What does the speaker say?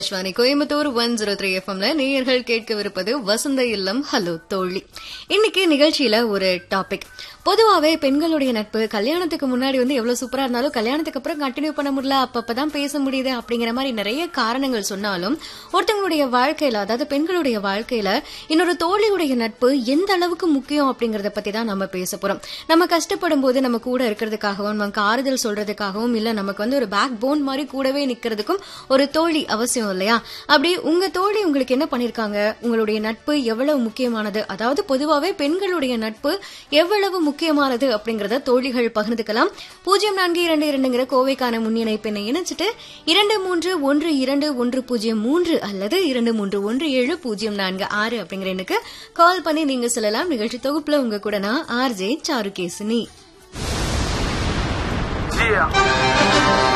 Akashvani Coimbatore one zero three எஃப்எம்ல நேயர்கள் கேட்கவிருப்பது வசந்த இல்லம் ஹலோ தோழி இன்னைக்கு நிகழ்ச்சியில ஒரு டாபிக் பொதுவாவே பெண்களுடைய நட்பு கல்யாணத்துக்கு முன்னாடி வந்து எவ்வளவு சூப்பரா இருந்தாலும் கல்யாணத்துக்கு அப்புறம் கண்டினியூ பண்ண முடியல அப்பப்பதான் பேச முடியுது அப்படிங்கிற மாதிரி நிறைய காரணங்கள் சொன்னாலும் ஒருத்தவங்களுடைய வாழ்க்கையில அதாவது பெண்களுடைய வாழ்க்கையில இன்னொரு தோழியுடைய நட்பு எந்த அளவுக்கு முக்கியம் அப்படிங்கறத பத்தி தான் நம்ம பேச போறோம் நம்ம கஷ்டப்படும் போது நம்ம கூட இருக்கிறதுக்காகவும் நமக்கு ஆறுதல் சொல்றதுக்காகவும் இல்ல நமக்கு வந்து ஒரு பேக் போன் மாதிரி கூடவே நிக்கிறதுக்கும் ஒரு தோழி அவசியம் இல்லையா அப்படி உங்க தோழி உங்களுக்கு என்ன பண்ணிருக்காங்க உங்களுடைய நட்பு எவ்வளவு முக்கியமானது அதாவது பொதுவாவே பெண்களுடைய நட்பு எவ்வளவு முக்கியமானது அப்படிங்கறத தோழிகள் பகிர்ந்துக்கலாம் பூஜ்ஜியம் நான்கு இரண்டு இரண்டுங்கிற கோவைக்கான முன்னிணைப்பினை இணைச்சிட்டு இரண்டு மூன்று ஒன்று இரண்டு ஒன்று பூஜ்ஜியம் மூன்று அல்லது இரண்டு மூன்று ஒன்று ஏழு பூஜ்ஜியம் நான்கு ஆறு அப்படிங்கிற எண்ணுக்கு கால் பண்ணி நீங்க சொல்லலாம் நிகழ்ச்சி தொகுப்புல உங்க கூட நான் ஆர்ஜே சாருகேசினி Yeah.